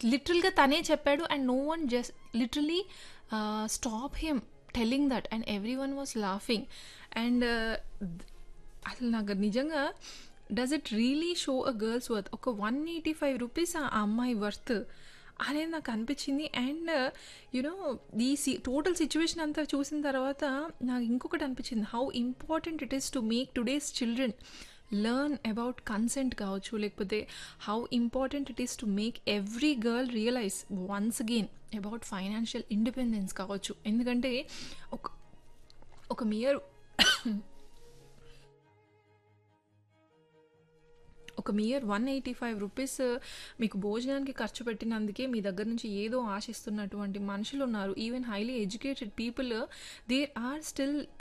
లిటరల్గా తనే చెప్పాడు and no one just literally stop him telling that and everyone was laughing and అసలు నాకు నిజంగా does it really show a girls worth ఒక one eighty five rupees ఆ అమ్మాయి వర్త్ అనేది నాకు అనిపించింది అండ్ యునో ఈ సి టోటల్ సిచ్యువేషన్ అంతా చూసిన తర్వాత నాకు ఇంకొకటి అనిపించింది how important it is to make today's children learn about consent కావచ్చు లేకపోతే how important it is to make every girl realize once again about financial independence కావచ్చు ఎందుకంటే ఒక ఒక మియర్ ఒక mere one eighty five rupees మీకు భోజనానికి ఖర్చు పెట్టినందుకే మీ దగ్గర నుంచి ఏదో ఆశిస్తున్నటువంటి మనుషులు ఉన్నారు even highly educated people there are still